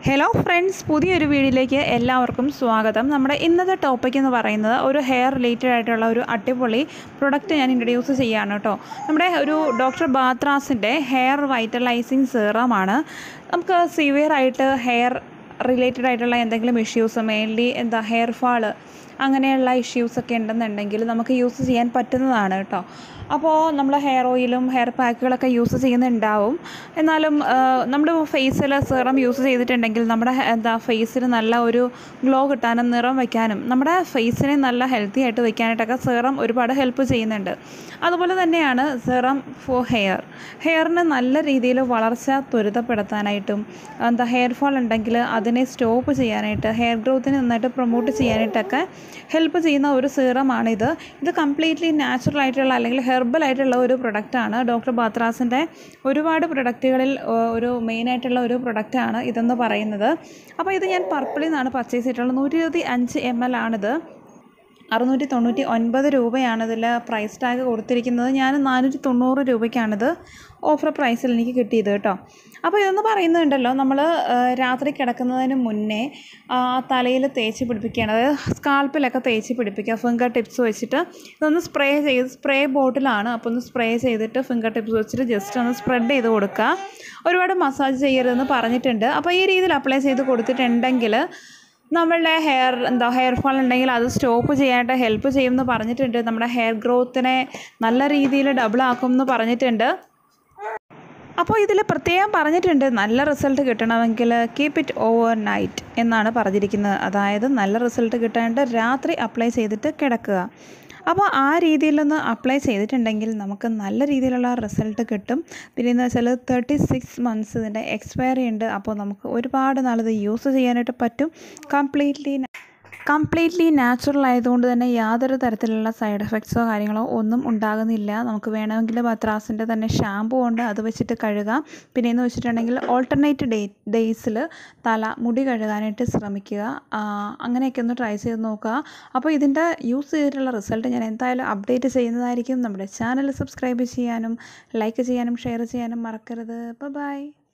hello friends പുതിയൊരു വീഡിയോയിലേക്ക് എല്ലാവർക്കും സ്വാഗതം നമ്മുടെ ഇന്നത്തെ ടോപ്പിക് എന്ന് പറയുന്നത് ഒരു ഹെയർ റിലേറ്റഡ് ആയിട്ടുള്ള ഒരു അടിപൊളി പ്രൊഡക്റ്റ് ഞാൻ ഇൻട്രൊഡ്യൂസ് ചെയ്യുകയാണ് കേട്ടോ നമ്മുടെ ഒരു ഡോക്ടർ ബാത്രാസിൻ്റെ ഹെയർ വൈറ്റലൈസിങ് സീറമാണ് നമുക്ക് സിവിയർ ആയിട്ട് ഹെയർ റിലേറ്റഡ് ആയിട്ടുള്ള എന്തെങ്കിലും ഇഷ്യൂസ് മെയിൻലി എന്താ ഹെയർ ഫാള് അങ്ങനെയുള്ള ഇഷ്യൂസൊക്കെ ഉണ്ടെന്നുണ്ടെങ്കിൽ നമുക്ക് യൂസ് ചെയ്യാൻ പറ്റുന്നതാണ് കേട്ടോ അപ്പോൾ നമ്മൾ ഹെയർ ഓയിലും ഹെയർ പാക്കുകളൊക്കെ യൂസ് ചെയ്യുന്നുണ്ടാവും എന്നാലും നമ്മുടെ ഫേസിൽ സിറം യൂസ് ചെയ്തിട്ടുണ്ടെങ്കിൽ നമ്മുടെ ഹെ- എന്താ ഫേസിന് നല്ല ഒരു ഗ്ലോ കിട്ടാനും നിറം വയ്ക്കാനും നമ്മുടെ ഫേസിനെ നല്ല ഹെൽത്തി ആയിട്ട് വയ്ക്കാനായിട്ടൊക്കെ സിറം ഒരുപാട് ഹെൽപ്പ് ചെയ്യുന്നുണ്ട് അതുപോലെ തന്നെയാണ് സിറം ഫോർ ഹെയർ ഹെയറിന് നല്ല രീതിയിൽ വളർച്ച ത്വരിതപ്പെടുത്താനായിട്ടും എന്താ ഹെയർ ഫാൾ ഉണ്ടെങ്കിൽ അതിനെ സ്റ്റോപ്പ് ചെയ്യാനായിട്ട് ഹെയർ ഗ്രോത്തിനെ നന്നായിട്ട് പ്രൊമോട്ട് ചെയ്യാനായിട്ടൊക്കെ ഹെൽപ്പ് ചെയ്യുന്ന ഒരു സീറമാണിത് ഇത് കംപ്ലീറ്റ്ലി നാച്ചുറൽ ആയിട്ടുള്ള അല്ലെങ്കിൽ ഹെർബൽ ആയിട്ടുള്ള ഒരു പ്രൊഡക്റ്റാണ് ഡോക്ടർ ബാത്രാസിൻ്റെ ഒരുപാട് പ്രൊഡക്റ്റുകളിൽ ഏഹ്, ഒരു മെയിനായിട്ടുള്ള ഒരു പ്രൊഡക്റ്റാണ് ഇതെന്ന് പറയുന്നത് അപ്പോൾ ഇത് ഞാൻ പർപ്പിളിൽ നിന്നാണ് പർച്ചേസ് ചെയ്തിട്ടുള്ളത് നൂറ്റി ഇരുപത്തി അഞ്ച് എം എൽ ആണിത് അറുന്നൂറ്റി തൊണ്ണൂറ്റി ഒൻപത് രൂപയാണ് ഇതിൽ പ്രൈസ് ടാഗ് കൊടുത്തിരിക്കുന്നത് ഞാൻ നാനൂറ്റി തൊണ്ണൂറ് രൂപയ്ക്കാണിത് ഓഫർ പ്രൈസിൽ എനിക്ക് കിട്ടിയത് കേട്ടോ അപ്പോൾ ഇതെന്ന് പറയുന്നുണ്ടല്ലോ നമ്മൾ രാത്രി കിടക്കുന്നതിന് മുന്നേ തലയിൽ തേച്ച് പിടിപ്പിക്കുകയാണ് അതായത് സ്കാൾപ്പിലൊക്കെ തേച്ച് പിടിപ്പിക്കുക ഫിംഗർ ടിപ്സ് വെച്ചിട്ട് ഇതൊന്ന് സ്പ്രേ ചെയ്ത് സ്പ്രേ ബോട്ടിലാണ് അപ്പോൾ ഒന്ന് സ്പ്രേ ചെയ്തിട്ട് ഫിംഗർ ടിപ്സ് വെച്ചിട്ട് ജസ്റ്റ് ഒന്ന് സ്പ്രെഡ് ചെയ്ത് കൊടുക്കുക ഒരുപാട് മസാജ് ചെയ്യരുതെന്ന് പറഞ്ഞിട്ടുണ്ട് അപ്പോൾ ഈ രീതിയിൽ അപ്ലൈ ചെയ്ത് കൊടുത്തിട്ടുണ്ടെങ്കിൽ നമ്മളുടെ ഹെയർ എന്താ ഹെയർ ഫാൾ ഉണ്ടെങ്കിൽ അത് സ്റ്റോപ്പ് ചെയ്യാനായിട്ട് ഹെൽപ്പ് ചെയ്യുമെന്ന് പറഞ്ഞിട്ടുണ്ട് നമ്മുടെ ഹെയർ ഗ്രോത്തിനെ നല്ല രീതിയിൽ ഡബിൾ ആക്കും എന്ന് പറഞ്ഞിട്ടുണ്ട് അപ്പോൾ ഇതിൽ പ്രത്യേകം പറഞ്ഞിട്ടുണ്ട് നല്ല റിസൾട്ട് കിട്ടണമെങ്കിൽ കീപ്പ് ഇറ്റ് ഓവർ നൈറ്റ് എന്നാണ് പറഞ്ഞിരിക്കുന്നത് അതായത് നല്ല റിസൾട്ട് കിട്ടാനായിട്ട് രാത്രി അപ്ലൈ ചെയ്തിട്ട് കിടക്കുക അപ്പോൾ ആ രീതിയിലൊന്ന് അപ്ലൈ ചെയ്തിട്ടുണ്ടെങ്കിൽ നമുക്ക് നല്ല രീതിയിലുള്ള റിസൾട്ട് കിട്ടും പിന്നെ എന്ന് വെച്ചാൽ തേർട്ടി സിക്സ് മന്ത്സ് ഇതിൻ്റെ എക്സ്പയറി ഉണ്ട് അപ്പോൾ നമുക്ക് ഒരുപാട് നാളിത് യൂസ് ചെയ്യാനായിട്ട് പറ്റും കംപ്ലീറ്റ്ലി കംപ്ലീറ്റ്ലി നാച്ചുറൽ ആയതുകൊണ്ട് തന്നെ യാതൊരു തരത്തിലുള്ള സൈഡ് എഫക്ട്സോ കാര്യങ്ങളോ ഒന്നും ഉണ്ടാകുന്നില്ല നമുക്ക് വേണമെങ്കിൽ ബത്രാസിൻ്റെ തന്നെ ഷാമ്പു ഉണ്ട് അത് വെച്ചിട്ട് കഴുകാം പിന്നെ എന്ന് വെച്ചിട്ടുണ്ടെങ്കിൽ ഓൾട്ടർനേറ്റ് ഡേ ഡേയ്സിൽ തല മുടി കഴുകാനായിട്ട് ശ്രമിക്കുക ആ, അങ്ങനെയൊക്കെ ഒന്ന് ട്രൈ ചെയ്ത് നോക്കുക അപ്പോൾ ഇതിൻ്റെ യൂസ് ചെയ്തിട്ടുള്ള റിസൾട്ട് ഞാൻ എന്തായാലും അപ്ഡേറ്റ് ചെയ്യുന്നതായിരിക്കും നമ്മുടെ ചാനൽ സബ്സ്ക്രൈബ് ചെയ്യാനും ലൈക്ക് ചെയ്യാനും ഷെയർ ചെയ്യാനും മറക്കരുത് ബൈ